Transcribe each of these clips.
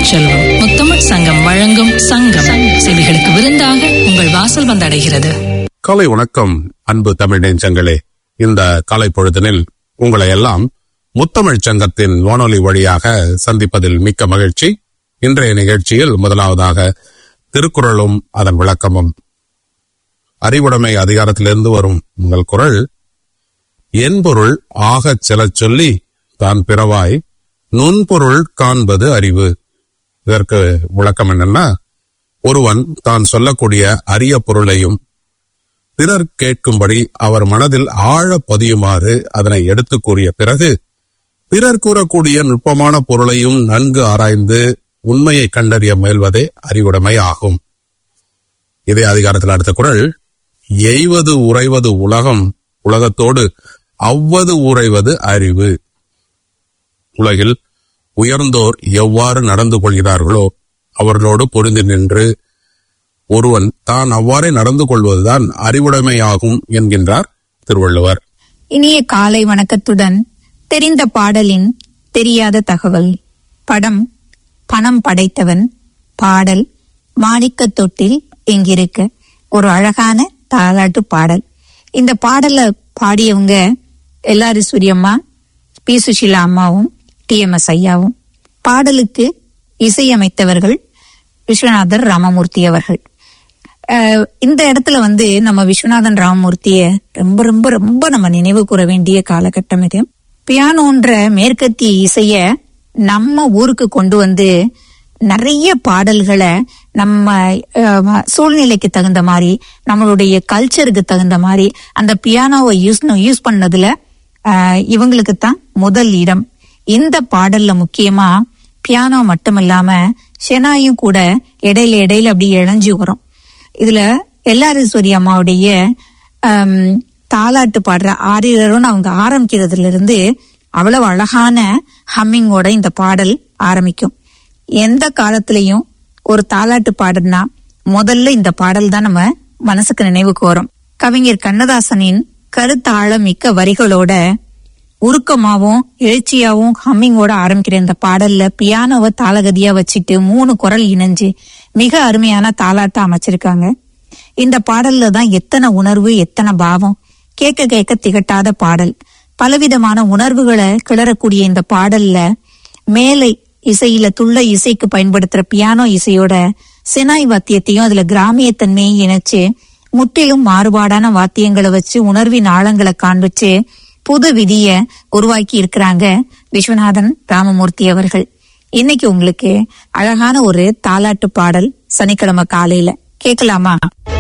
செல்வம் முத்தமிழ் சங்கம் வழங்கும் சங்கம் செவிகளுக்கு விருந்தாக உங்கள் வாசல் வந்தடைகிறது காலை வணக்கம் அன்பு தமிழ் நெஞ்சங்களே இந்த காலை பொழுதினில் உங்களை எல்லாம் முத்தமிழ் சங்கத்தின் வானொலி வழியாக சந்திப்பதில் மிக்க மகிழ்ச்சி இன்றைய நிகழ்ச்சியில் முதலாவதாக திருக்குறளும் அதன் விளக்கமும் அறிவுடைமை அதிகாரத்திலிருந்து வரும் உங்கள் குரல் என்பொருள் ஆகச் செலச் சொல்லி தான் பிறவாய் நுண்பொருள் காண்பது அறிவு இதற்கு விளக்கம் என்னன்னா ஒருவன் தான் சொல்லக்கூடிய அரிய பொருளையும் பிறர் கேட்கும்படி அவர் மனதில் ஆழ பதியுமாறு அதனை எடுத்து கூறிய பிறகு பிறர் கூறக்கூடிய நுட்பமான பொருளையும் நன்கு ஆராய்ந்து உண்மையை கண்டறிய முயல்வதே அறிவுடைமை ஆகும் இதே அதிகாரத்தில் அடுத்த குரல் எய்வது உறைவது உலகம் உலகத்தோடு அவ்வது உறைவது அறிவு உலகில் உயர்ந்தோர் எவ்வாறு நடந்து கொள்கிறார்களோ அவர்களோடு பொருந்தி நின்று ஒருவன் தான் அவ்வாறே நடந்து கொள்வதுதான் அறிவுடைமையாகும் என்கின்றார் திருவள்ளுவர் இனிய காலை வணக்கத்துடன் தெரிந்த பாடலின் தெரியாத தகவல் படம் பணம் படைத்தவன் பாடல் மாணிக்கத் தொட்டில் எங்கிருக்க ஒரு அழகான தாலாட்டு பாடல் இந்த பாடல பாடியவங்க எல்லாரும் சூரியம்மா பி சுஷிலா அம்மாவும் டி எம் எஸ் ஐயாவும் பாடலுக்கு இசையமைத்தவர்கள் விஸ்வநாதர் ராமமூர்த்தி அவர்கள் அஹ் இந்த இடத்துல வந்து நம்ம விஸ்வநாதன் ராமமூர்த்திய ரொம்ப ரொம்ப ரொம்ப நம்ம நினைவு கூற வேண்டிய காலகட்டம் இது பியானோன்ற மேற்கத்திய இசைய நம்ம ஊருக்கு கொண்டு வந்து நிறைய பாடல்களை நம்ம அஹ், சூழ்நிலைக்கு தகுந்த மாதிரி நம்மளுடைய கல்ச்சருக்கு தகுந்த மாதிரி அந்த பியானோவை யூஸ் யூஸ் பண்ணதுல அஹ், இவங்களுக்கு தான் முதல் இடம் இந்த பாடல்ல முக்கியமா பியானோ மட்டும் இல்லாம ஷெனாயும் கூட இடையில இடையில அப்படி இழைஞ்சு வரும் இதுல எல்லாரீஸ்வரி அம்மாவுடைய ஆம், தாலாட்டு பாடுற ஆரியரோன்னு அவங்க ஆரம்பிக்கிறதுல இருந்து அவ்வளவு அழகான ஹம்மிங்கோட இந்த பாடல் ஆரம்பிக்கும் எந்த காலத்திலையும் ஒரு தாலாட்டு பாடல்னா முதல்ல இந்த பாடல் தான் நம்ம மனசுக்கு நினைவுக்கு வரும் கவிஞர் கண்ணதாசனின் கருத்தாழம் மிக்க வரிகளோட உருக்கமாவும் எழுச்சியாவும் ஹம்மிங்கோட ஆரம்பிக்கிற இந்த பாடல்ல பியானோவை தாளகதியா வச்சுட்டு மூணு குரல் இணைஞ்சு மிக அருமையான தாலாட்டா அமைச்சிருக்காங்க இந்த பாடல்ல தான் எத்தனை உணர்வு எத்தனை பாவம் கேட்க கேட்க திகட்டாத பாடல் பலவிதமான உணர்வுகளை கிளறக்கூடிய இந்த பாடல்ல மேலை இசையில துள்ள இசைக்கு பயன்படுத்துற பியானோ இசையோட சினாய் வாத்தியத்தையும் அதுல கிராமியத்தன்மையை இணைச்சு முற்றிலும் மாறுபாடான வாத்தியங்களை வச்சு உணர்வின் ஆழங்களை காண்பிச்சு புது விதிய உருவாக்கி இருக்கிறாங்க விஸ்வநாதன் ராமமூர்த்தி அவர்கள் இன்னைக்கு உங்களுக்கு அழகான ஒரு தாலாட்டு பாடல் சனிக்கிழமை காலையில கேட்கலாமா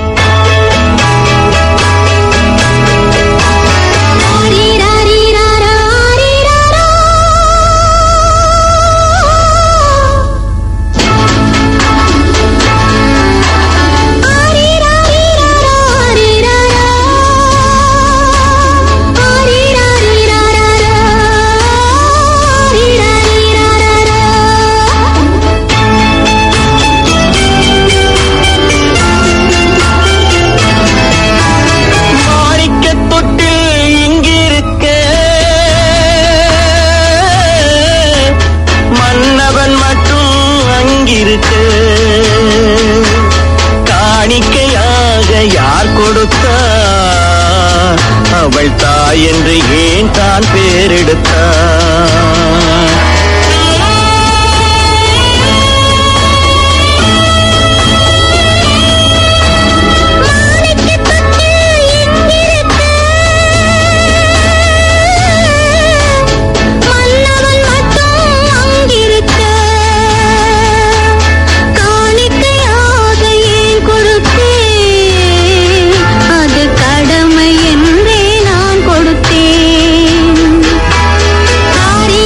மாணிக்கத் தொட்டில் இங்கிருக்க மன்னவன் மட்டும் அங்கிருக்க காணிக்கையாக யார் கொடுத்தார் அவள் தாய் என்று ஏன் தான் பேரெடுத்தார் மன்னவன் மட்டும் அங்கிருக்க காணிக்கையாக ஏன் கொடுத்தேன் அது கடமை என்றே நான் கொடுத்தேன் ஆரி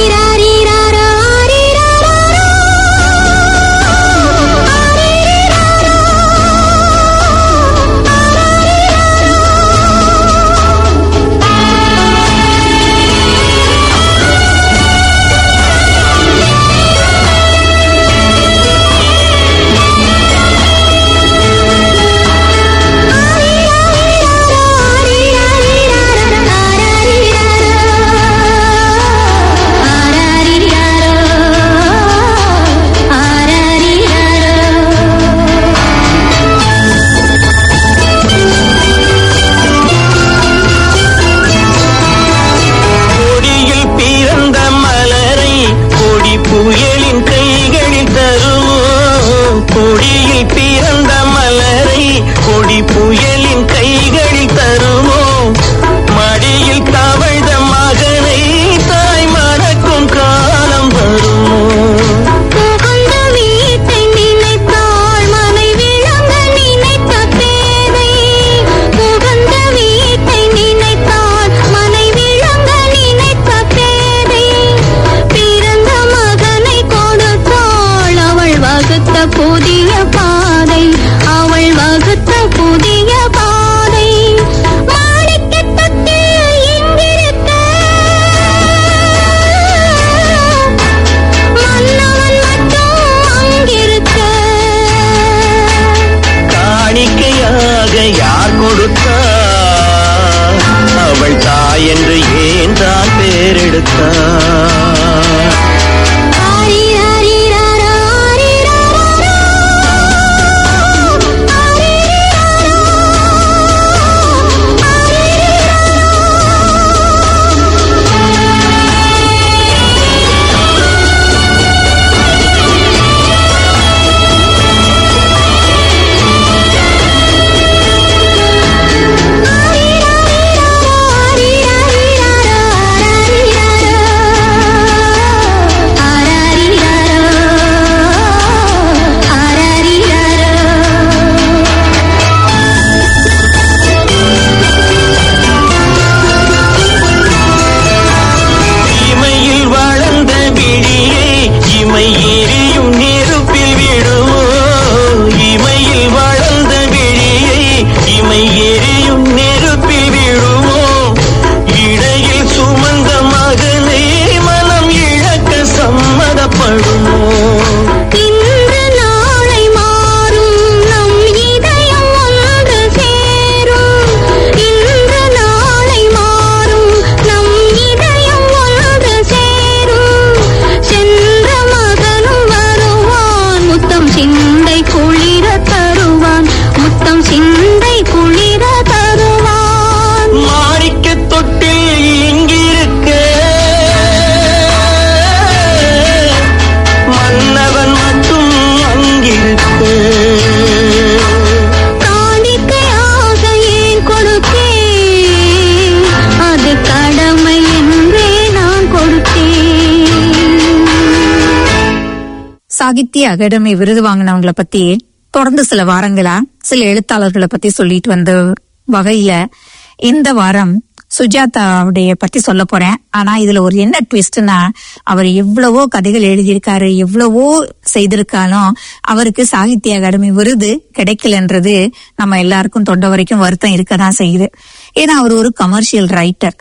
கொடுத்தார் அவள் தாய் என்று ஏன் தான் பேரெடுத்தார் ஆரிராரிராரா, ஆரிராராரா. இமையில் வளர்ந்த விழியை இமை எரியும் நெருப்பில் விடுமோ இமையில் வளர்ந்த விழியை இமை எரியும் நெருப்பில் விடுமோ இடையில் சுமந்த மகனை மனம் இழக்க சம்மதப்படுமோ இன்று நாளை மாறும் நம் இதயம் ஒன்று சேரும் இன்று நாளை மாறும் நம் இதயம் ஒன்று சேரும் சென்ற மகனும் வருவான் முத்தம் சிந்தை குளிர தருவான் முத்தம் சிந்தை குளிர தருவான் மாணிக்க தொட்டில் இங்கிருக்க மன்னவன் மட்டும் அங்கிருக்க காணிக்கையாக ஏன் கொடுத்தேன் அது கடமை என்றே நான் கொடுத்தேன் சாகித்ய அகாடமி விருது வாங்கினவங்கள பத்தி தொடர்ந்து சில வாரங்களா சில எழுத்தாளர்களை பத்தி சொல்லிட்டு வந்த வகையில இந்த வாரம் சுஜாதாவுடைய பத்தி சொல்ல போறேன் ஆனா இதுல ஒரு என்ன ட்விஸ்ட்னா அவர் எவ்வளவோ கதைகள் எழுதியிருக்காரு எவ்வளவோ செய்திருக்காலும் அவருக்கு சாகித்ய அகாடமி விருது கிடைக்கலன்றது நம்ம எல்லாருக்கும் தொண்ட வரைக்கும் வருத்தம் இருக்கதான் செய்யுது ஏன்னா அவர் ஒரு கமர்ஷியல் ரைட்டர்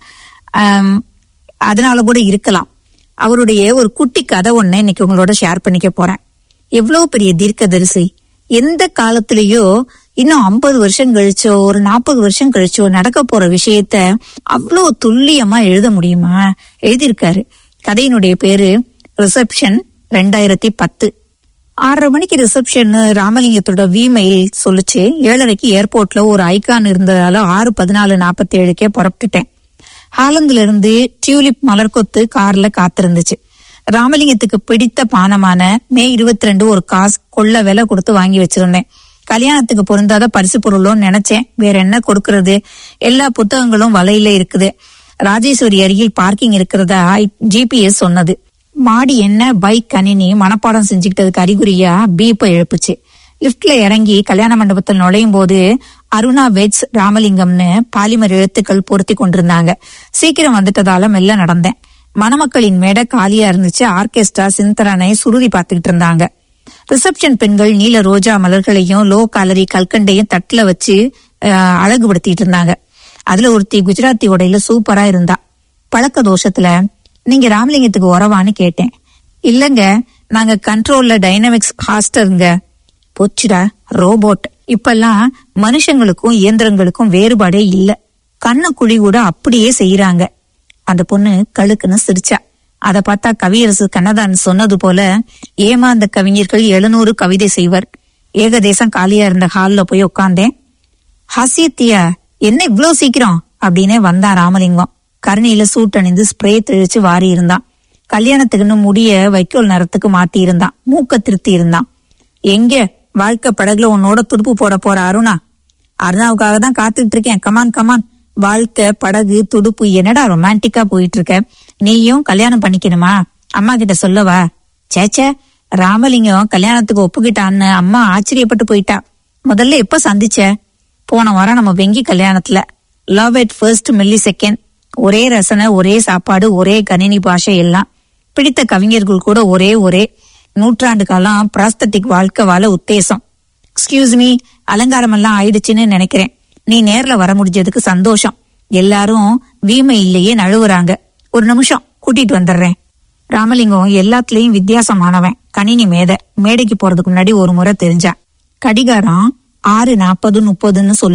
அதனால கூட இருக்கலாம் அவருடைய ஒரு குட்டி கதை ஒண்ணு இன்னைக்கு உங்களோட ஷேர் பண்ணிக்க போறேன் எவ்வளவு பெரிய தீர்க்கதரிசி எந்த காலத்திலயோ இன்னும் ஐம்பது வருஷம் கழிச்சோ ஒரு நாற்பது வருஷம் கழிச்சோ நடக்க போற விஷயத்த அவ்வளவு துல்லியமா எழுத முடியுமா எழுதியிருக்காரு கதையினுடைய பேரு ரிசப்ஷன் ரெண்டாயிரத்தி பத்து ஆறரை மணிக்கு ரிசப்ஷன் ராமலிங்கத்தோட விமெயில் சொல்லுச்சு ஏழரைக்கு ஏர்போர்ட்ல ஒரு ஐகான் இருந்ததால ஆறு பதினாலு நாற்பத்தி ஏழுக்கே புறப்பட்டுட்டேன் ஹாலந்துல இருந்து டியூலிப் மலர்கொத்து கார்ல காத்திருந்துச்சு ராமலிங்கத்துக்கு பிடித்த பானமான மே இருபத்தி ரெண்டு ஒரு காசு கொள்ள விலை கொடுத்து வாங்கி வச்சிருந்தேன் கல்யாணத்துக்கு பொருந்தாத பரிசு பொருளும் நினைச்சேன் வேற என்ன கொடுக்கறது எல்லா புத்தகங்களும் வலையில இருக்குது ராஜேஸ்வரி அருகில் பார்க்கிங் இருக்கிறதா ஜிபிஎஸ் சொன்னது மாடி என்ன பைக் கணினி மனப்பாடம் செஞ்சுக்கிட்டதுக்கு அறிகுறியா பீப்பை எழுப்புச்சு லிப்ட்ல இறங்கி கல்யாண மண்டபத்தில் நுழையும் போது அருணா வெட்ஸ் ராமலிங்கம்னு பாலிமர் எழுத்துக்கள் பொருத்தி கொண்டிருந்தாங்க சீக்கிரம் வந்துட்டதால மெல்ல நடந்தேன் மணமக்களின் மேடை காலியா இருந்துச்சு ஆர்கெஸ்ட்ரா சிந்தரனை சுருதி பார்த்துக்கிட்டு இருந்தாங்க ரிசப்ஷன் பெண்கள் நீல ரோஜா மலர்களையும் லோ காலரி கல்கண்டையும் தட்டுல வச்சு அஹ், அழகுபடுத்திட்டு இருந்தாங்க அதுல ஒருத்தி குஜராத்தி உடையில சூப்பரா இருந்தா பழக்க தோஷத்துல நீங்க ராமலிங்கத்துக்கு உறவான்னு கேட்டேன் இல்லங்க நாங்க கண்ட்ரோல்ல டைனமிக்ஸ் ஹாஸ்டருங்க போச்சுடா ரோபோட் இப்பெல்லாம் மனுஷங்களுக்கும் இயந்திரங்களுக்கும் வேறுபாடே இல்ல கண்ண குழி கூட அப்படியே செய்யறாங்க அந்த பொண்ணு கழுக்குன்னு சிரிச்சா அத பார்த்தா கவியரசு கண்ணதான் சொன்னது போல ஏமாந்த கவிஞர்கள் எழுநூறு கவிதை செய்வர் ஏகதேசம் காலியா இருந்த ஹால்ல போய் உட்கார்ந்தேன் ஹாசியத்தியா என்ன இவ்ளோ சீக்கிரம் அப்படின்னே வந்தான் ராமலிங்கம் கருணையில சூட்டணிந்து ஸ்ப்ரே தெளிச்சு வாரி இருந்தான் கல்யாணத்துக்குன்னு முடிய வைக்கோல் நிறத்துக்கு மாத்தி இருந்தான் மூக்க திருத்தி இருந்தான் எங்க வாழ்க்கை படகுல உன்னோட துடுப்பு போட போற அருணா அருணாவுக்காக தான் காத்துட்டு இருக்கேன் கமான் கமான் வாழ்க்கை படகு துடுப்பு என்னடா ரொமான்டிக்கா போயிட்டு இருக்க நீயும் கல்யாணம் பண்ணிக்கணுமா அம்மா கிட்ட சொல்லவா சேச்சே ராமலிங்கம் கல்யாணத்துக்கு ஒப்புக்கிட்டான்னு அம்மா ஆச்சரியப்பட்டு போயிட்டா முதல்ல எப்ப சந்திச்ச போன வாரம் நம்ம வெங்கி கல்யாணத்துல love at first millisecond ஒரே ரசனை ஒரே சாப்பாடு ஒரே கணினி பாஷை எல்லாம் பிடித்த கவிஞர்கள் கூட ஒரே ஒரே நூற்றாண்டு காலம் பிராஸ்தட்டிக் வாழ்க்கை வாழ உத்தேசம் எக்ஸ்கியூஸ் மீ அலங்காரம் எல்லாம் ஆயிடுச்சுன்னு நினைக்கிறேன் நீ நேர்ல வர முடிஞ்சதுக்கு சந்தோஷம் எல்லாரும் வீமை இல்லையே நழுவுறாங்க ஒரு நிமிஷம் கூட்டிட்டு வந்துடுறேன் ராமலிங்கம் எல்லாத்துலயும் வித்தியாசமானவன் கணினி மேதை மேடைக்கு போறதுக்கு முன்னாடி ஒரு முறை தெரிஞ்சான் கடிகாரம் ஆறு நாற்பது முப்பதுன்னு சொல்லுச்சு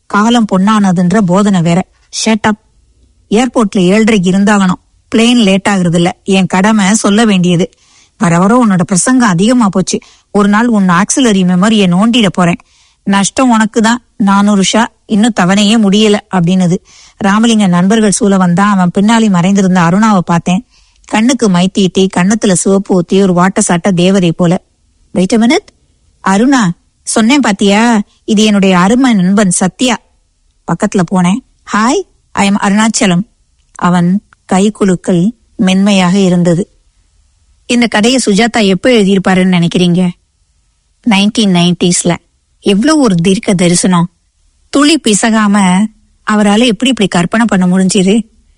காலம் பொன்னானதுன்ற போதனை வேற ஷேட்டப் ஏர்போர்ட்ல ஏழரைக்கு இருந்தாகணும் பிளேன் லேட் ஆகுறது இல்ல என் கடமை சொல்ல வேண்டியது வர வர உன்னோட பிரசங்கம் அதிகமா போச்சு ஒரு நாள் உன் ஆக்சிலரி மெமரியை நோண்டிட போறேன் நஷ்டம் உனக்கு தான் நானூறு ஷா இன்னும் தவணையே முடியல அப்படின்னுது ராமலிங்க நண்பர்கள் சூழ வந்தா அவன் பின்னாடி மறைந்திருந்த அருணாவை பார்த்தேன் கண்ணுக்கு மை தீட்டி கண்ணத்துல சிவப்பு ஊத்தி ஒரு வாட்ட சாட்ட தேவதை போல வெயிட் மினிட் அருணா சொன்னேன் பாத்தியா இது என்னுடைய அருமை நண்பன் சத்யா பக்கத்துல போனேன் ஹாய் ஐ எம் அருணாச்சலம் அவன் கை குலுக்கல் மென்மையாக இருந்தது இந்த கதையை சுஜாதா எப்போ எழுதியிருப்பாருன்னு நினைக்கிறீங்க நைன்டீன் நைன்டிஸ்ல எவ்வளவு ஒரு தீர்க்க தரிசனம் துளி பிசகாம அவரால எப்படி இப்படி கற்பனை பண்ண முடிஞ்சது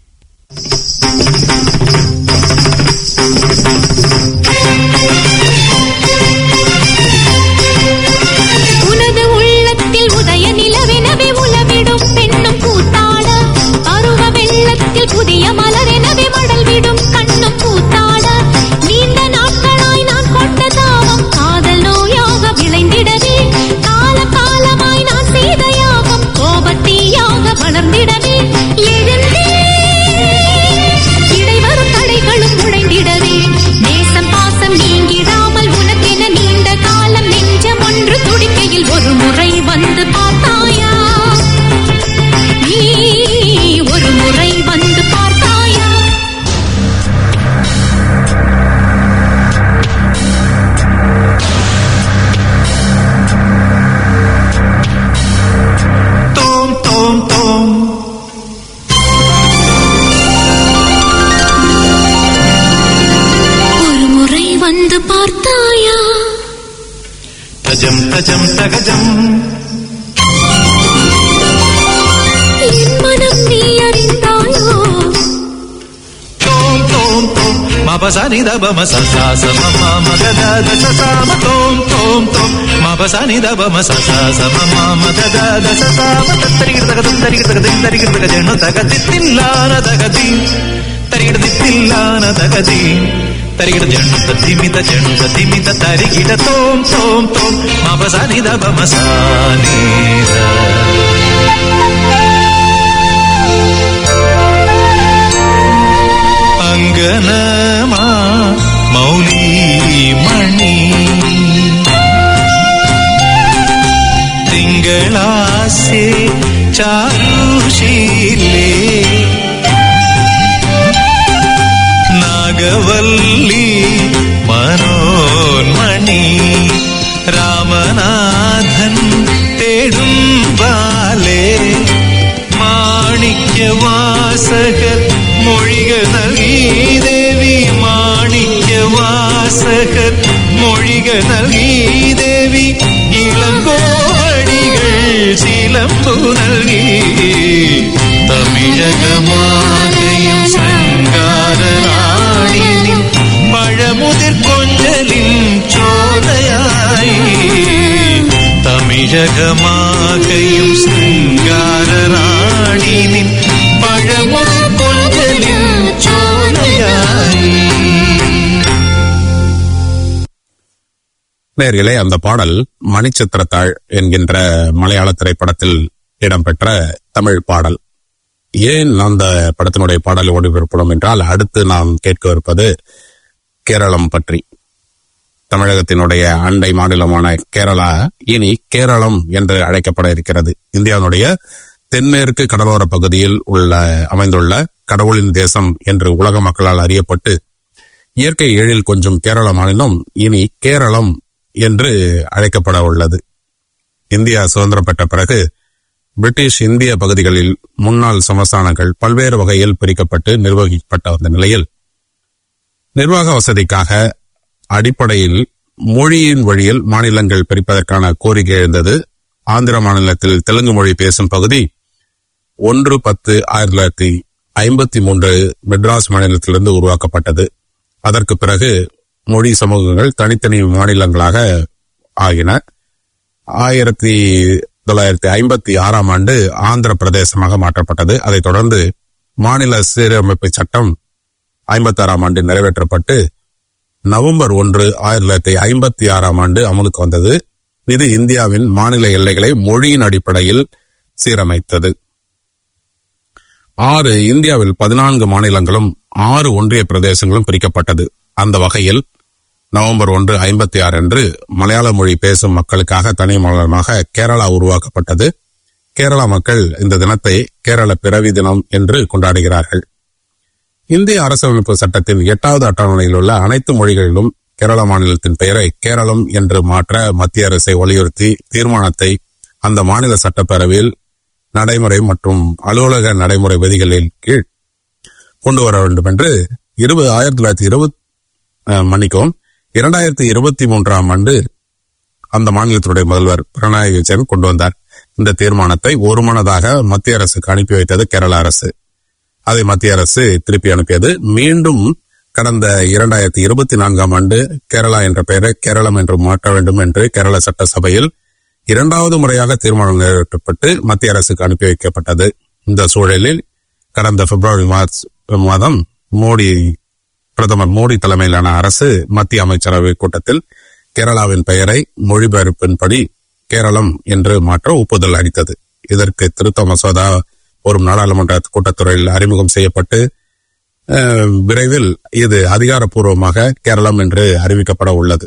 உனது உள்ளத்தில் உதய நிலவெனவே உலவிடும் பெண்ணும் கூத்தாட பருவ வெள்ளத்தில் புதிய மலரெனவே மடல் விடும் கண்ணும் கூத்தாட நீண்ட நாட்களாய் நான் கொண்ட தாவம் காதல் நோயாக விளைந்திடவே கால காலமாய் நான் செய்த யாகம் கோபத்தீயாக வளர்ந்திடவே எழுந்தே இடைவரும் தடைகளும் உடைந்திடவே நேசம் பாசம் நீங்கிடாமல் உனக்கென நீண்ட காலம் நெஞ்சம் ஒன்று துடிக்கையில் ஒரு முறை வந்து பார்த்தாயா நீ ஒரு முறை வந்து பார்த்தாயா தோம் தோம் தோம் ஒரு முறை வந்து பார்த்தாயா தஜம் தஜம் தகஜம் என் மனம் நீ அறிந்தாயோ தோம் தோம் தோம் மபசனி தபம சசாச மம மகத தசசாம தோம் தோம் தோம் மபசனி தபம சசாச மம மகத தசசாம தத்தரிகிற தகதம் தரிகிற தகதிம் தரிகிற தகஜனு தகதி தில்லான தகதி தரிகிற தில்லான தகதி தரிகிற ஜெண்டு திமித ஜெண்டு திமித தரிகிட தோம் தோம் தோம் மபசனி தபம சானீர அங்கனமா மௌலி மணி ತಿಂಗಳಾಸೆ ಚಾರುಶೀಲೆ ನಾಗವಲ್ಲಿ മനോന്മണി രാമനാഥൻ തേടും ബാലേ മാണിക്യവാസകർ മൊഴിക നൽകി ദേവി മാണിക്യവാസകർ മൊഴിക നൽകി ദേവി ഇളങ്കോടികൾ ചിലമ്പു നൽകി തമിഴകമാകയും ശൃംഗാരറാണി പഴമുതിർ കൊഞ്ചലിൻ ചോദയായി തമിഴകമാകയും ശൃംഗാരറാണി നിൻ പഴമുതിർ കൊഞ്ചലിൻ ചോദയായി நேர்களே அந்த பாடல் மணிச்சித்திரத்தாள் என்கின்ற மலையாள திரைப்படத்தில் இடம்பெற்ற தமிழ் பாடல் ஏன் அந்த படத்தினுடைய பாடல் ஒளிபரப்படும் என்றால் அடுத்து நாம் கேட்கவிருப்பது கேரளம் பற்றி தமிழகத்தினுடைய அண்டை மாநிலமான கேரளா இனி கேரளம் என்று அழைக்கப்பட இருக்கிறது இந்தியாவுடைய தென்மேற்கு கடலோர பகுதியில் உள்ள அமைந்துள்ள கடவுளின் தேசம் என்று உலக மக்களால் அறியப்பட்டு இயற்கை எழில் கொஞ்சம் கேரள மாநிலம் இனி கேரளம் என்று அழைக்கப்பட உள்ளது இந்தியா சுதந்திரம் பெற்ற பிறகு பிரிட்டிஷ் இந்திய பகுதிகளில் முன்னாள் சமஸ்தானங்கள் பல்வேறு வகையில் பிரிக்கப்பட்டு நிர்வகிக்கப்பட்ட வந்த நிலையில் நிர்வாக வசதிக்காக அடிப்படையில் மொழியின் வழியில் மாநிலங்கள் பிரிப்பதற்கான கோரிக்கை எழுந்தது ஆந்திர மாநிலத்தில் தெலுங்கு மொழி பேசும் பகுதி ஒன்று பத்து ஆயிரத்தி தொள்ளாயிரத்தி ஐம்பத்தி மூன்று மெட்ராஸ் மாநிலத்திலிருந்து உருவாக்கப்பட்டது அதற்கு பிறகு மொழி சமூகங்கள் தனித்தனி மாநிலங்களாக ஆகின ஆயிரத்தி தொள்ளாயிரத்தி ஐம்பத்தி ஆறாம் ஆண்டு ஆந்திர பிரதேசமாக மாற்றப்பட்டது அதைத் தொடர்ந்து மாநில சீரமைப்பு சட்டம் ஐம்பத்தி ஆறாம் ஆண்டு நிறைவேற்றப்பட்டு நவம்பர் ஒன்று ஆயிரத்தி தொள்ளாயிரத்தி ஐம்பத்தி ஆறாம் ஆண்டு அமலுக்கு வந்தது இது இந்தியாவின் மாநில எல்லைகளை மொழியின் அடிப்படையில் சீரமைத்தது ஆறு இந்தியாவில் பதினான்கு மாநிலங்களும் ஆறு ஒன்றிய பிரதேசங்களும் பிரிக்கப்பட்டது அந்த வகையில் நவம்பர் ஒன்று ஐம்பத்தி ஆறு அன்று மலையாள மொழி பேசும் மக்களுக்காக தனி மாநிலமாக கேரளா உருவாக்கப்பட்டது கேரளா மக்கள் இந்த தினத்தை கேரள பிறவி தினம் என்று கொண்டாடுகிறார்கள் இந்திய அரசியலமைப்பு சட்டத்தின் எட்டாவது அட்டவணையில் உள்ள அனைத்து மொழிகளிலும் கேரள மாநிலத்தின் பெயரை கேரளம் என்று மாற்ற மத்திய அரசை வலியுறுத்தி தீர்மானத்தை அந்த மாநில சட்டப்பேரவையில் நடைமுறை மற்றும் அலுவலக நடைமுறை விதிகளின் கீழ் கொண்டு வர வேண்டும் என்று இருபது ஆயிரத்தி தொள்ளாயிரத்தி இருபத்தி மன்னிக்கவும் இரண்டாயிரத்தி இருபத்தி மூன்றாம் ஆண்டு அந்த மாநிலத்தினுடைய முதல்வர் பினராயி விஜயன் கொண்டு வந்தார் இந்த தீர்மானத்தை ஒருமனதாக மத்திய அரசுக்கு அனுப்பி வைத்தது கேரள அரசு அதை மத்திய அரசு திருப்பி அனுப்பியது மீண்டும் கடந்த இரண்டாயிரத்தி இருபத்தி நான்காம் ஆண்டு கேரளா என்ற பெயரை கேரளம் என்று மாற்ற வேண்டும் என்று கேரள சட்டசபையில் இரண்டாவது முறையாக தீர்மானம் நிறைவேற்றப்பட்டு மத்திய அரசுக்கு அனுப்பி வைக்கப்பட்டது இந்த சூழலில் கடந்த பிப்ரவரி மார்ச் மாதம் மோடி பிரதமர் மோடி தலைமையிலான அரசு மத்திய அமைச்சரவை கூட்டத்தில் கேரளாவின் பெயரை மொழிபெயர்ப்பின்படி கேரளம் என்று மாற்ற ஒப்புதல் அளித்தது இதற்கு திருத்த மசோதா ஒரு நாடாளுமன்ற கூட்டத்துறையில் அறிமுகம் செய்யப்பட்டு அஹ், விரைவில் இது அதிகாரப்பூர்வமாக கேரளம் என்று அறிவிக்கப்பட உள்ளது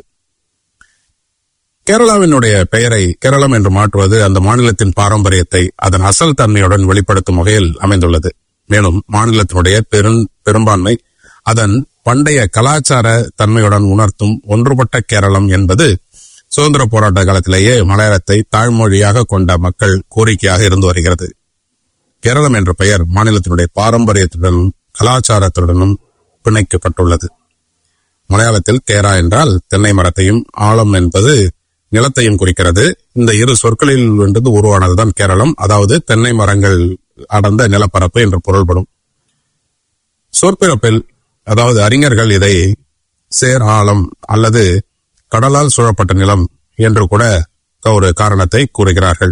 கேரளாவினுடைய பெயரை கேரளம் என்று மாற்றுவது அந்த மாநிலத்தின் பாரம்பரியத்தை அதன் அசல் தன்மையுடன் வெளிப்படுத்தும் வகையில் அமைந்துள்ளது மேலும் மாநிலத்தினுடைய பெரும் பெரும்பான்மை அதன் பண்டைய கலாச்சார தன்மையுடன் உணர்த்தும் ஒன்றுபட்ட கேரளம் என்பது சுதந்திர போராட்ட காலத்திலேயே மலையாளத்தை தாய்மொழியாக கொண்ட மக்கள் கோரிக்கையாக இருந்து வருகிறது கேரளம் என்ற பெயர் மாநிலத்தினுடைய பாரம்பரியத்துடனும் கலாச்சாரத்துடனும் பிணைக்கப்பட்டுள்ளது மலையாளத்தில் கேரா என்றால் தென்னை மரத்தையும் ஆழம் என்பது நிலத்தையும் குறிக்கிறது இந்த இரு சொற்களில் இருந்து உருவானதுதான் கேரளம் அதாவது தென்னை மரங்கள் அடர்ந்த நிலப்பரப்பு என்று பொருள்படும் சொற்பிறப்பில் அதாவது அறிஞர்கள் இதை சேர் ஆழம் அல்லது கடலால் சூழப்பட்ட நிலம் என்று கூட ஒரு காரணத்தை கூறுகிறார்கள்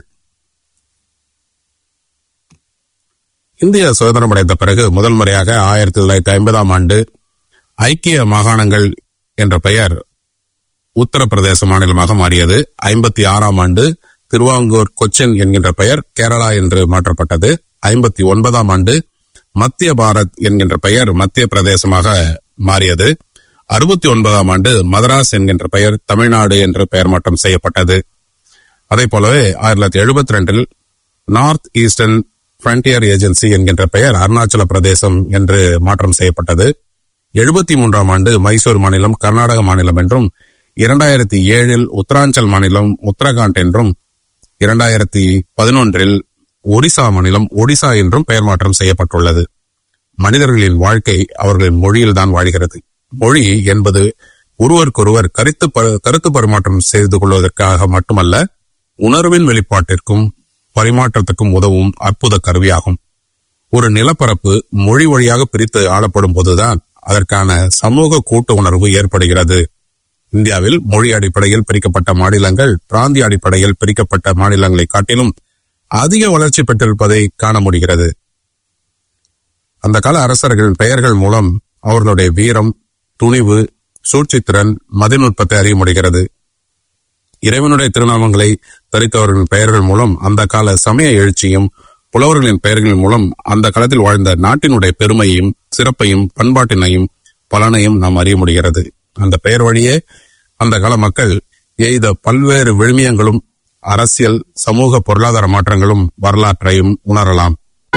இந்திய சுதந்திரம் அடைந்த பிறகு முதல் முறையாக ஆயிரத்தி தொள்ளாயிரத்தி ஐம்பதாம் ஆண்டு ஐக்கிய மாகாணங்கள் என்ற பெயர் உத்தரப்பிரதேச மாநிலமாக மாறியது ஐம்பத்தி ஆறாம் ஆண்டு திருவாங்கூர் கொச்சின் என்கின்ற பெயர் கேரளா என்று மாற்றப்பட்டது ஐம்பத்தி ஒன்பதாம் ஆண்டு மத்திய பாரத் என்கின்ற பெயர் மத்திய பிரதேசமாக மாறியது அறுபத்தி ஒன்பதாம் ஆண்டு மதராஸ் என்கின்ற பெயர் தமிழ்நாடு என்று பெயர் மாற்றம் செய்யப்பட்டது அதே போலவே ஆயிரத்தி தொள்ளாயிரத்தி எழுபத்தி ரெண்டில் நார்த் ஈஸ்டர்ன் ஃபிரண்டியர் ஏஜென்சி என்கின்ற பெயர் அருணாச்சல பிரதேசம் என்று மாற்றம் செய்யப்பட்டது எழுபத்தி மூன்றாம் ஆண்டு மைசூர் மாநிலம் கர்நாடக மாநிலம் என்றும் இரண்டாயிரத்தி ஏழில் உத்தராஞ்சல் மாநிலம் உத்தரகாண்ட் என்றும் இரண்டாயிரத்தி பதினொன்றில் ஒடிசா மாநிலம் ஒடிசா என்றும் பெயர் மாற்றம் செய்யப்பட்டுள்ளது மனிதர்களின் வாழ்க்கை அவர்களின் மொழியில்தான் வாழ்கிறது மொழி என்பது ஒருவருக்கொருவர் கருத்து ப- கருத்து பரிமாற்றம் செய்து கொள்வதற்காக மட்டுமல்ல உணர்வின் வெளிப்பாட்டிற்கும் பரிமாற்றத்துக்கும் உதவும் அற்புத கருவியாகும் ஒரு நிலப்பரப்பு மொழி வழியாக பிரித்து ஆளப்படும் போதுதான் அதற்கான சமூக கூட்டு உணர்வு ஏற்படுகிறது இந்தியாவில் மொழி அடிப்படையில் பிரிக்கப்பட்ட மாநிலங்கள் பிராந்திய அடிப்படையில் பிரிக்கப்பட்ட மாநிலங்களை காட்டிலும் அதிக வளர்ச்சி பெற்றிருப்பதை காண முடிகிறது அந்த கால அரசர்களின் பெயர்கள் மூலம் அவர்களுடைய வீரம் துணிவு சூழ்ச்சித்திறன் மதிநுட்பத்தை அறிய முடிகிறது இறைவனுடைய திருநாமங்களை தரித்தவர்களின் பெயர்கள் மூலம் அந்த கால சமய எழுச்சியும் புலவர்களின் பெயர்களின் மூலம் அந்த காலத்தில் வாழ்ந்த நாட்டினுடைய பெருமையும் சிறப்பையும் பண்பாட்டினையும் பலனையும் நாம் அறிய முடிகிறது அந்த பெயர் வழியே அந்த கால மக்கள் எய்த பல்வேறு விழுமியங்களும் அரசியல் சமூக பொருளாதார மாற்றங்களும் வரலாற்றையும் உணரலாம்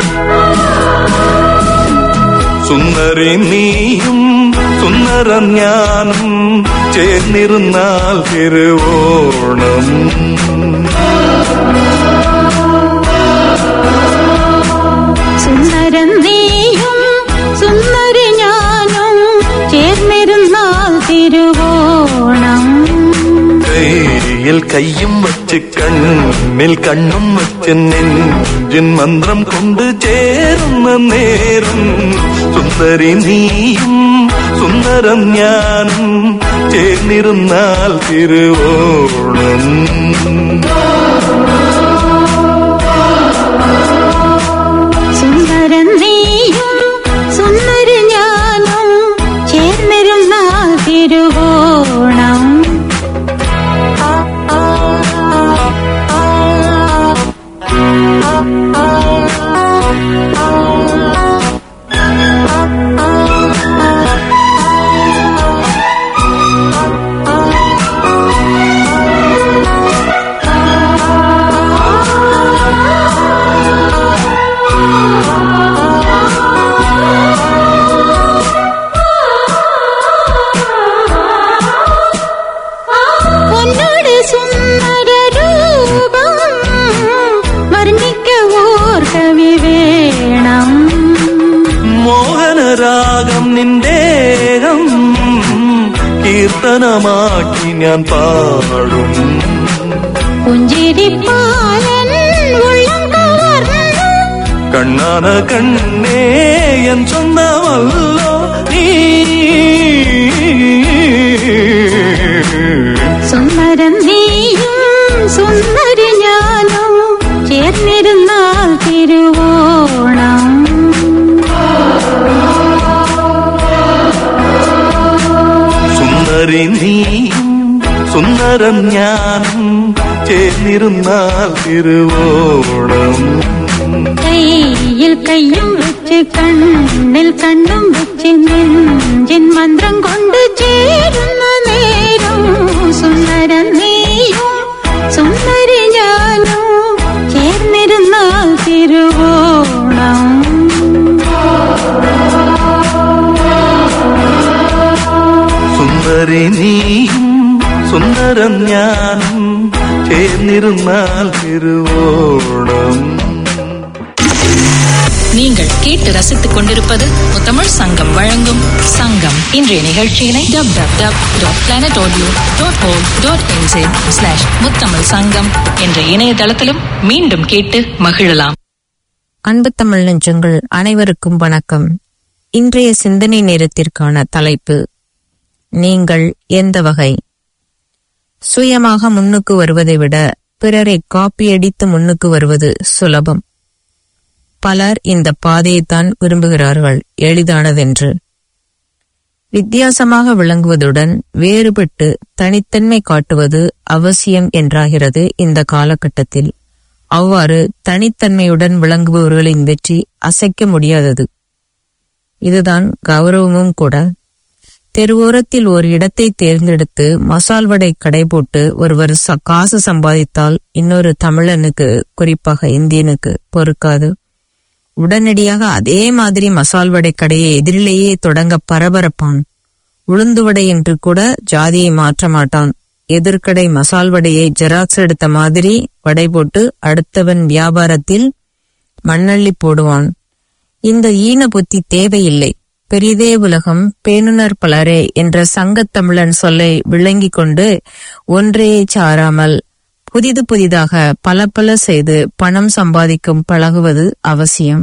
സുന്ദരി നീയും സുന്ദരം ഞാനും ചേർന്നിരുന്നാൽ തിരുവോണം സുന്ദരൻ നീയും സുന്ദരി ഞാനും ചേർന്നിരുന്നാൽ തിരുവോണം കയ്യിൽ കയ്യും വച്ച് കണ്ണിൽ കണ്ണും വച്ച് നെഞ്ചിൻ മന്ത്രം കൊണ്ട് ചേരുന്ന നേരം സുന്ദരി നീയും സുന്ദരം ഞാനും ചേർന്നിരുന്നാൽ തിരുവോണം സുന്ദരൻ നീയും സുന്ദരി ഞാനും ചേർന്നിരുന്നാൽ തിരുവോണം ആ, ആ, ആ, ആ. രാഗം നിന്റേകം കീർത്തനമാക്കി ഞാൻ പാടും പുഞ്ചിരിപ്പാലൻ ഉള്ളം കവർന്നു കണ്ണാന കണ്ണേ എൻ സ്വന്തമല്ലോ നീ സുന്ദരം നീയും സുന്ദരി ഞാനും ചേർന്നിരുന്നാൽ തിരുവോണം സുന്ദരി നീയും സുന്ദരം ഞാനും ചേർന്നിരുന്നാൽ തിരുവോണം കയ്യിൽ കയ്യും വെച്ച് കണ്ണിൽ കണ്ണും വെച്ച് നെഞ്ചിൻ മന്ത്രം കൊണ്ട് ചേരുന്ന നേരം സുന്ദരം നീയും സുന്ദരി ഞാനും ചേർന്നിരുന്നാൽ തിരുവോണം സുന്ദരി നീയും സുന്ദരം ഞാനും ചേർന്നിരുന്നാൽ തിരുവോണം நீங்கள் கேட்டு ரசித்துக் கொண்டிருப்பது முத்தமிழ் சங்கம் வழங்கும் சங்கம் இன்றைய நிகழ்ச்சியினை W W W dot planet audio dot O dot NJ slash Muthamizh Sangam என்ற இணையதளத்திலும் மீண்டும் கேட்டு மகிழலாம் அன்பு தமிழ் நெஞ்சங்கள் அனைவருக்கும் வணக்கம் இன்றைய சிந்தனை நேரத்திற்கான தலைப்பு நீங்கள் எந்த வகை சுயமாக முன்னுக்கு வருவதை விட பிறரை காப்பியடித்து முன்னுக்கு வருவது சுலபம் பலர் இந்த பாதையைத்தான் விரும்புகிறார்கள் எளிதானதென்று வித்தியாசமாக விளங்குவதுடன் வேறுபட்டு தனித்தன்மை காட்டுவது அவசியம் என்றாகிறது இந்த காலகட்டத்தில் அவ்வாறு தனித்தன்மையுடன் விளங்குபவர்களின் வெற்றி அசைக்க முடியாதது இதுதான் கௌரவமும் கூட தெருவோரத்தில் ஒரு இடத்தை தேர்ந்தெடுத்து மசால் வடை கடை போட்டு ஒருவர் ச- காசு சம்பாதித்தால் இன்னொரு தமிழனுக்கு குறிப்பாக இந்தியனுக்கு பொறுக்காது உடனடியாக அதே மாதிரி மசால் வடை கடையை எதிரிலேயே தொடங்க பரபரப்பான் உளுந்து வடை என்று கூட ஜாதியை மாற்ற மாட்டான் எதிர்க்கடை மசால் வடையை ஜெராக்ஸ் எடுத்த மாதிரி வடை போட்டு அடுத்தவன் வியாபாரத்தில் மண்ணள்ளி போடுவான் இந்த ஈன புத்தி தேவையில்லை பெரிதே உலகம் பேணுனர் பலரே என்ற சங்கத்தமிழன் சொல்லை விளங்கிக் கொண்டு ஒன்றே சாராமல் புதிது புதிதாக பல பல செய்து பணம் சம்பாதிக்கும் பழகுவது அவசியம்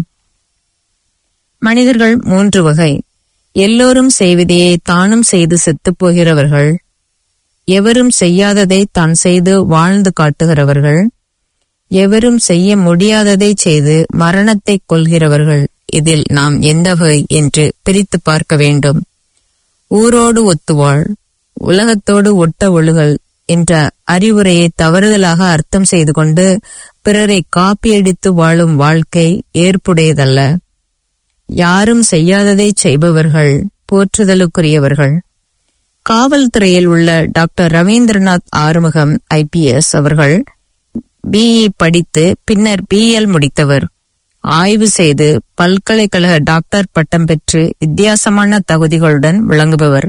மனிதர்கள் மூன்று வகை எல்லோரும் செய்வதையே தானும் செய்து செத்துப் போகிறவர்கள் எவரும் செய்யாததை தான் செய்து வாழ்ந்து காட்டுகிறவர்கள் எவரும் செய்ய முடியாததை செய்து மரணத்தை கொள்கிறவர்கள் இதில் நாம் எந்த வகை என்று பிரித்து பார்க்க வேண்டும் ஊரோடு ஒத்துவாள் உலகத்தோடு ஒட்ட ஒழுகல் என்ற அறிவுரையை தவறுதலாக அர்த்தம் செய்து கொண்டு பிறரை காப்பியடித்து வாழும் வாழ்க்கை ஏற்புடையதல்ல யாரும் செய்யாததை செய்பவர்கள் போற்றுதலுக்குரியவர்கள் காவல்துறையில் உள்ள டாக்டர் ரவீந்திரநாத் ஆறுமுகம் ஐபிஎஸ் அவர்கள் பிஇ படித்து பின்னர் பிஎல் முடித்தவர் ஆய்வு செய்து பல்கலைக்கழக டாக்டர் பட்டம் பெற்று வித்தியாசமான தகுதிகளுடன் விளங்குபவர்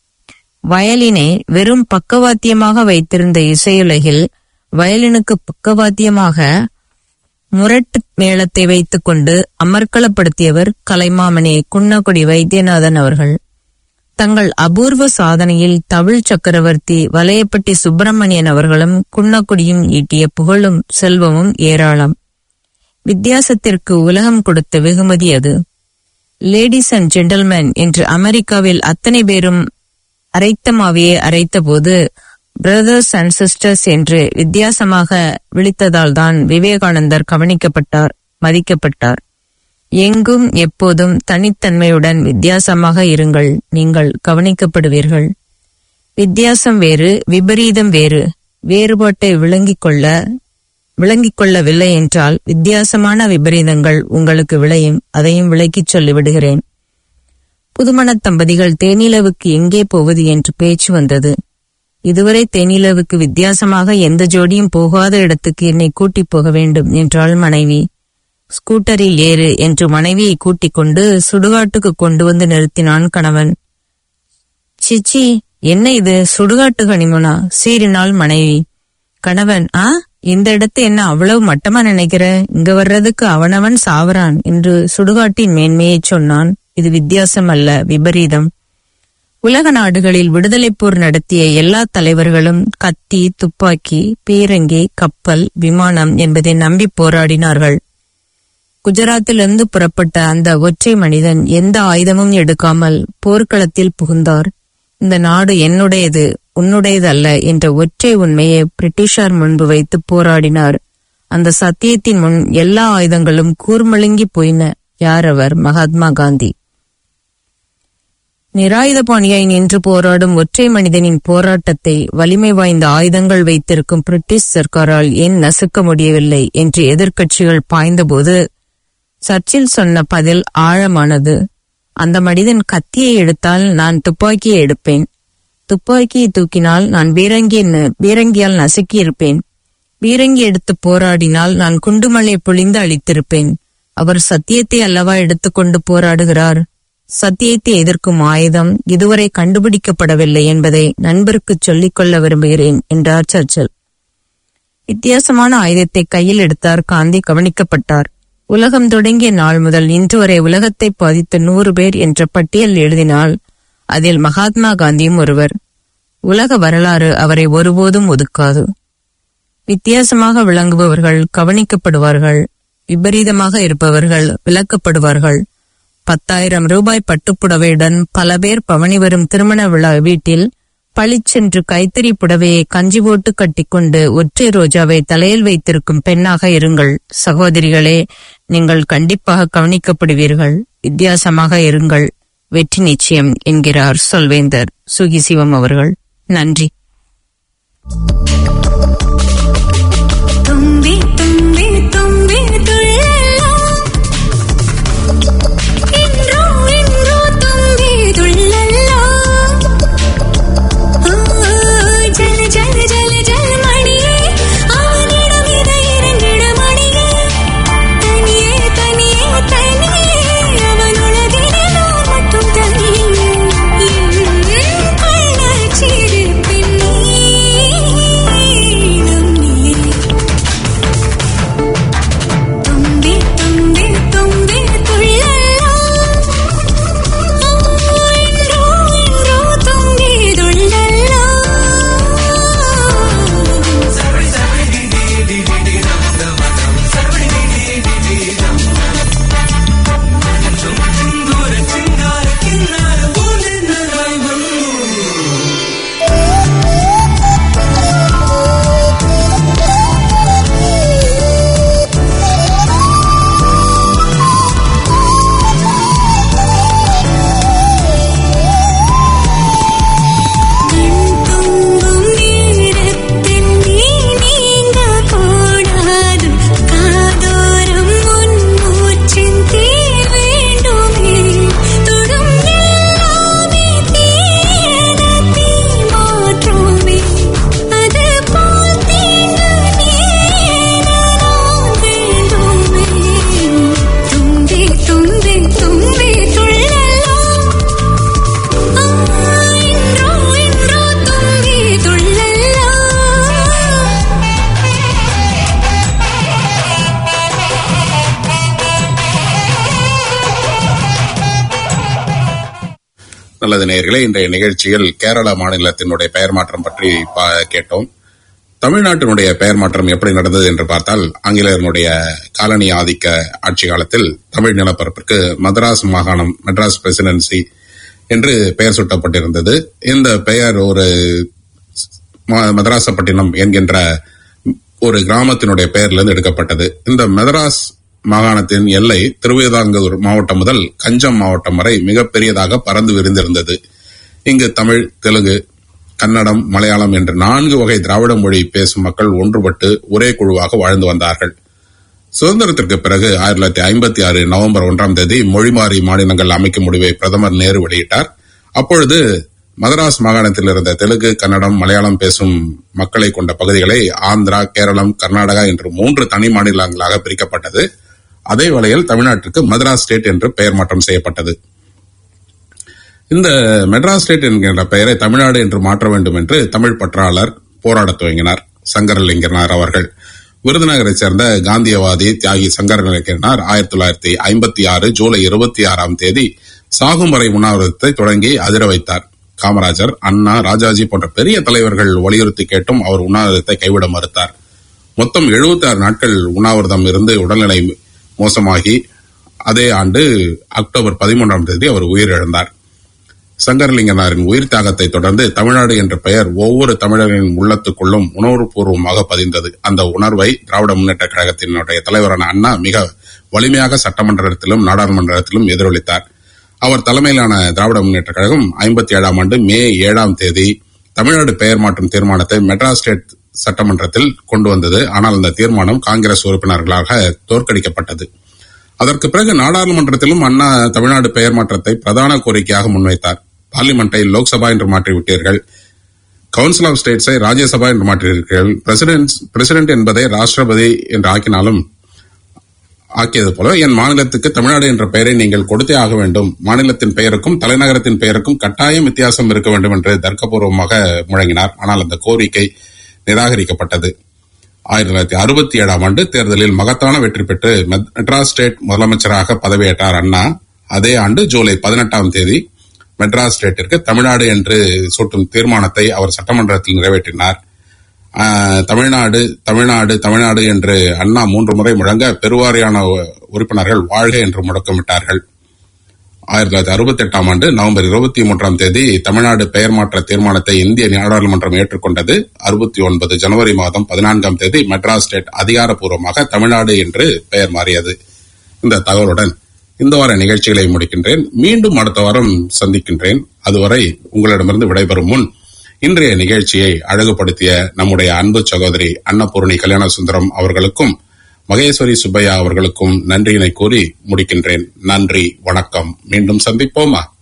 வயலினை வெறும் பக்கவாத்தியமாக வைத்திருந்த இசையுலகில் வயலினுக்கு பக்கவாத்தியமாக முரட்டு மேளத்தை வைத்துக்கொண்டு அமர்க்களப்படுத்தியவர் கலைமாமணி குன்னக்குடி வைத்தியநாதன் அவர்கள் தங்கள் அபூர்வ சாதனையில் தமிழ் சக்கரவர்த்தி வலையப்பட்டி சுப்பிரமணியன் அவர்களும் குன்னக்குடியும் ஈட்டிய புகழும் செல்வமும் ஏராளம் வித்தியாசத்திற்கு உலகம் கொடுத்த வெகுமதி அது லேடிஸ் அண்ட் ஜென்டல்மேன் என்று அமெரிக்காவில் அத்தனை பேரும் அரைத்தமாவையே அரைத்தபோது பிரதர்ஸ் அண்ட் சிஸ்டர்ஸ் என்று வித்தியாசமாக விழித்ததால் தான் விவேகானந்தர் கவனிக்கப்பட்டார் மதிக்கப்பட்டார் எங்கும் எப்போதும் தனித்தன்மையுடன் வித்தியாசமாக இருங்கள் நீங்கள் கவனிக்கப்படுவீர்கள் வித்தியாசம் வேறு விபரீதம் வேறு வேறுபாட்டை விளங்கிக் கொள்ள விளங்கிக் கொள்ளவில்லை என்றால் வித்தியாசமான விபரீதங்கள் உங்களுக்கு விளையும் அதையும் விளக்கிச் சொல்லிவிடுகிறேன் புதுமணத் தம்பதிகள் தேனிலவுக்கு எங்கே போவது என்று பேச்சு வந்தது இதுவரை தேனிலவுக்கு வித்தியாசமாக எந்த ஜோடியும் போகாத இடத்துக்கு என்னை கூட்டிப் போக வேண்டும் என்றாள் மனைவி ஸ்கூட்டரில் ஏறு என்று மனைவியை கூட்டிக் கொண்டு சுடுகாட்டுக்கு கொண்டு வந்து நிறுத்தினான் கணவன் சிச்சி என்ன இது சுடுகாட்டு கனிமனா சீறினாள் மனைவி கணவன் ஆ இந்த இடத்தை என்ன அவ்வளவு மட்டமா நினைக்கிற இங்க வர்றதுக்கு அவனவன் சாவறான் என்று சுடுகாட்டின் மேன்மையை சொன்னான் இது வித்தியாசம் அல்ல விபரீதம் உலக நாடுகளில் விடுதலைப் போர் நடத்திய எல்லா தலைவர்களும் கத்தி துப்பாக்கி பீரங்கி கப்பல் விமானம் என்பதை நம்பி போராடினார்கள் குஜராத்திலிருந்து புறப்பட்ட அந்த ஒற்றை மனிதன் எந்த ஆயுதமும் எடுக்காமல் போர்க்களத்தில் புகுந்தார் இந்த நாடு என்னுடையது உன்னுடையதல்ல என்ற ஒற்றை உண்மையை பிரிட்டிஷார் முன்பு வைத்து போராடினார் அந்த சத்தியத்தின் முன் எல்லா ஆயுதங்களும் கூர்மழுங்கி போயின யார் அவர் மகாத்மா காந்தி நிராயுதபாணியாய் நின்று போராடும் ஒற்றை மனிதனின் போராட்டத்தை வலிமை வாய்ந்த ஆயுதங்கள் வைத்திருக்கும் பிரிட்டிஷ் சர்க்காரால் ஏன் நசுக்க முடியவில்லை என்று எதிர்க்கட்சிகள் பாய்ந்தபோது சர்ச்சில் சொன்ன பதில் ஆழமானது அந்த மனிதன் கத்தியை எடுத்தால் நான் துப்பாக்கியை எடுப்பேன் துப்பாக்கியை தூக்கினால் நான் பீரங்கி பீரங்கியால் நசுக்கி இருப்பேன் பீரங்கி எடுத்து போராடினால் நான் குண்டுமலை பொழிந்து அழித்திருப்பேன் அவர் சத்தியத்தை அல்லவா எடுத்துக்கொண்டு போராடுகிறார் சத்தியத்தை எதிர்க்கும் ஆயுதம் இதுவரை கண்டுபிடிக்கப்படவில்லை என்பதை நண்பருக்கு சொல்லிக் கொள்ள விரும்புகிறேன் என்றார் சர்ச்சல் வித்தியாசமான ஆயுதத்தை கையில் எடுத்தார் காந்தி கவனிக்கப்பட்டார் உலகம் தொடங்கிய நாள் முதல் இன்று வரை உலகத்தை பாதித்த நூறு பேர் என்ற பட்டியல் எழுதினால் அதில் மகாத்மா காந்தியும் ஒருவர் உலக வரலாறு அவரை ஒருபோதும் ஒதுக்காது வித்தியாசமாக விளங்குபவர்கள் கவனிக்கப்படுவார்கள் விபரீதமாக இருப்பவர்கள் விலக்கப்படுவார்கள் பத்தாயிரம் ரூபாய் பட்டுப்புடவையுடன் பல பேர் பவனி வரும் திருமண விழா வீட்டில் பளிச்சென்று கைத்தறி புடவையை கஞ்சி போட்டு கட்டிக்கொண்டு ஒற்றை ரோஜாவை தலையில் வைத்திருக்கும் பெண்ணாக இருங்கள் சகோதரிகளே நீங்கள் கண்டிப்பாக கவனிக்கப்படுவீர்கள் வித்தியாசமாக இருங்கள் வெற்றி நிச்சயம் என்கிறார் சொல்வேந்தர் சுகி சிவம் அவர்கள் நன்றி തുമ്പി തുമ്പി തുമ്പി തുള്ളല്ലോ ഇன்றോ ഇன்றോ തുമ്പി തുള്ളല്ലോ ഓ ജല ജല ജല ജല മണിയേ അവനിടം ഇത ഇറങ്ങിട മണിയേ തനിയേ തനിയേ തനിയേ അവനുളകിനെ നാം மட்டும் തനിയേ കള്ളച്ചിരിപ്പിൻ നീളം നീ തുമ്പി തുമ്പി തുമ്പി തുള്ളല്ലോ ഇன்றോ ഇன்றോ തുമ്പി തുള്ളല്ലോ കൺതുമ്പും നേരത്തിൽ നീ നീങ്ങ കൂടാതെ കാതോരം മുൻമൂച്ചിൻ തീ വേണ്ടുമേ തൊടും എല്ലാമേ തീയന തീ മാത്രമേ അത് പോൽ തീണ്ട നീനനാം വേണ്ടുമേ തുമ്പി തുമ്പി തുമ്പി തുള്ളല്ലോ ഇன்றോ ഇன்றോ തുമ്പി തുള്ളല്ലോ நல்லது நேயர்களே இன்றைய நிகழ்ச்சியில் கேரள மாநிலத்தினுடைய பெயர் மாற்றம் பற்றி பா- கேட்டோம் தமிழ்நாட்டினுடைய பெயர் மாற்றம் எப்படி நடந்தது என்று பார்த்தால் ஆங்கிலேயர்களுடைய காலனி ஆதிக்க ஆட்சி காலத்தில் தமிழ் நிலப்பரப்பிற்கு மதராஸ் மாகாணம் மெட்ராஸ் பிரசிடென்சி என்று பெயர் சூட்டப்பட்டிருந்தது இந்த பெயர் ஒரு ம- மதராசப்பட்டினம் என்கின்ற ஒரு கிராமத்தினுடைய பெயரிலிருந்து எடுக்கப்பட்டது இந்த மெதராஸ் மாகாணத்தின் எல்லை திருவிதாங்கூர் மாவட்டம் முதல் கஞ்சம் மாவட்டம் வரை மிகப்பெரியதாக பறந்து விரிந்திருந்தது இங்கு தமிழ் தெலுங்கு கன்னடம் மலையாளம் என்ற நான்கு வகை திராவிட மொழி பேசும் மக்கள் ஒன்றுபட்டு ஒரே குழுவாக வாழ்ந்து வந்தார்கள் சுதந்திரத்திற்கு பிறகு ஆயிரத்தி தொள்ளாயிரத்தி ஐம்பத்தி ஆறு நவம்பர் ஒன்றாம் தேதி மொழிமாறி மாநிலங்கள் அமைக்கும் முடிவை பிரதமர் நேரு வெளியிட்டார் அப்பொழுது மதராஸ் மாகாணத்தில் இருந்த தெலுங்கு கன்னடம் மலையாளம் பேசும் மக்களை கொண்ட பகுதிகளை ஆந்திரா கேரளம் கர்நாடகா என்று மூன்று தனி மாநிலங்களாக பிரிக்கப்பட்டது அதே வேளையில் தமிழ்நாட்டிற்கு மதராஸ் ஸ்டேட் என்று பெயர் மாற்றம் செய்யப்பட்டது இந்த மெட்ராஸ் ஸ்டேட் என்கின்ற பெயரை தமிழ்நாடு என்று மாற்ற வேண்டும் என்று தமிழ் பற்றாளர் போராடத் துவங்கினார் சங்கரலிங்கனார் அவர்கள் விருதுநகரைச் சேர்ந்த காந்தியவாதி தியாகி சங்கரலிங்கனார் ஆயிரத்தி தொள்ளாயிரத்தி ஐம்பத்தி ஆறு ஜூலை இருபத்தி ஆறாம் தேதி சாகும் வரை உண்ணாவிரதத்தை தொடங்கி அதிர வைத்தார் காமராஜர் அண்ணா ராஜாஜி போன்ற பெரிய தலைவர்கள் வலியுறுத்தி கேட்டும் அவர் உண்ணாவிரதத்தை கைவிட மறுத்தார் மொத்தம் 76 நாட்கள் உண்ணாவிரதம் இருந்து உடல்நிலை மோசமாகி அதே ஆண்டு அக்டோபர் பதிமூன்றாம் தேதி அவர் உயிரிழந்தார் சங்கரலிங்கனாரின் உயிர் தியாகத்தை தொடர்ந்து தமிழ்நாடு என்ற பெயர் ஒவ்வொரு தமிழரின் உள்ளத்துக்குள்ளும் உணர்வுபூர்வமாக பதிந்தது அந்த உணர்வை திராவிட முன்னேற்ற கழகத்தினுடைய தலைவரான அண்ணா மிக வலிமையாக சட்டமன்றத்திலும் நாடாளுமன்றத்திலும் எதிரொலித்தார் அவர் தலைமையிலான திராவிட முன்னேற்ற கழகம் ஐம்பத்தி ஏழாம் ஆண்டு மே ஏழாம் தேதி தமிழ்நாடு பெயர் மாற்றும் தீர்மானத்தை மெட்ராஸ் ஸ்டேட் சட்டமன்றத்தில் கொண்டு வந்தது ஆனால் அந்த தீர்மானம் காங்கிரஸ் உறுப்பினர்களாக தோற்கடிக்கப்பட்டது அதற்கு பிறகு நாடாளுமன்றத்திலும் அண்ணா தமிழ்நாடு பெயர் மாற்றத்தை பிரதான கோரிக்கையாக முன்வைத்தார் பார்லிமெண்டை லோக்சபா என்று மாற்றிவிட்டீர்கள் கவுன்சில் ஆஃப் ஸ்டேட்ஸை ராஜ்யசபா என்று மாற்றியிருக்கிறீர்கள் பிரசிடென்ட் பிரசிடென்ட் என்பதை ராஷ்டிரபதி என்று ஆக்கினாலும் ஆக்கியது போல என் மாநிலத்துக்கு தமிழ்நாடு என்ற பெயரை நீங்கள் கொடுத்தே ஆக வேண்டும் மாநிலத்தின் பெயருக்கும் தலைநகரத்தின் பெயருக்கும் கட்டாயம் வித்தியாசம் இருக்க வேண்டும் என்று தர்க்கபூர்வமாக முழங்கினார் ஆனால் அந்த கோரிக்கை நிராகரிக்கப்பட்டது ஆயிரத்தி தொள்ளாயிரத்தி அறுபத்தி ஏழாம் ஆண்டு தேர்தலில் மகத்தான வெற்றி பெற்று மெத்- மெட்ராஸ் ஸ்டேட் முதலமைச்சராக பதவியேற்றார் அண்ணா அதே ஆண்டு ஜூலை பதினெட்டாம் தேதி மெட்ராஸ் ஸ்டேட்டிற்கு தமிழ்நாடு என்று சூட்டும் தீர்மானத்தை அவர் சட்டமன்றத்தில் நிறைவேற்றினார் ஆஹ், தமிழ்நாடு தமிழ்நாடு தமிழ்நாடு என்று அண்ணா மூன்று முறை முழங்க பெருவாரியான உ- உறுப்பினர்கள் வாழ்க என்று முழக்கமிட்டார்கள் ஆயிரத்தி தொள்ளாயிரத்தி அறுபத்தி எட்டாம் ஆண்டு நவம்பர் இருபத்தி மூன்றாம் தேதி தமிழ்நாடு பெயர் மாற்ற தீர்மானத்தை இந்திய நாடாளுமன்றம் ஏற்றுக்கொண்டது அறுபத்தி ஒன்பது ஜனவரி மாதம் பதினான்காம் தேதி மெட்ராஸ் ஸ்டேட் அதிகாரப்பூர்வமாக தமிழ்நாடு என்று பெயர் மாறியது இந்த தகவலுடன் இந்த வார நிகழ்ச்சிகளை முடிக்கின்றேன் மீண்டும் அடுத்த வாரம் சந்திக்கின்றேன் அதுவரை உங்களிடமிருந்து விடைபெறும் முன் இன்றைய நிகழ்ச்சியை அழகுபடுத்திய நம்முடைய அன்பு சகோதரி அன்னபூர்ணி கல்யாண சுந்தரம் அவர்களுக்கும் மகேஸ்வரி சுப்பையா அவர்களுக்கும் நன்றியினை கூறி முடிக்கின்றேன் நன்றி வணக்கம் மீண்டும் சந்திப்போமா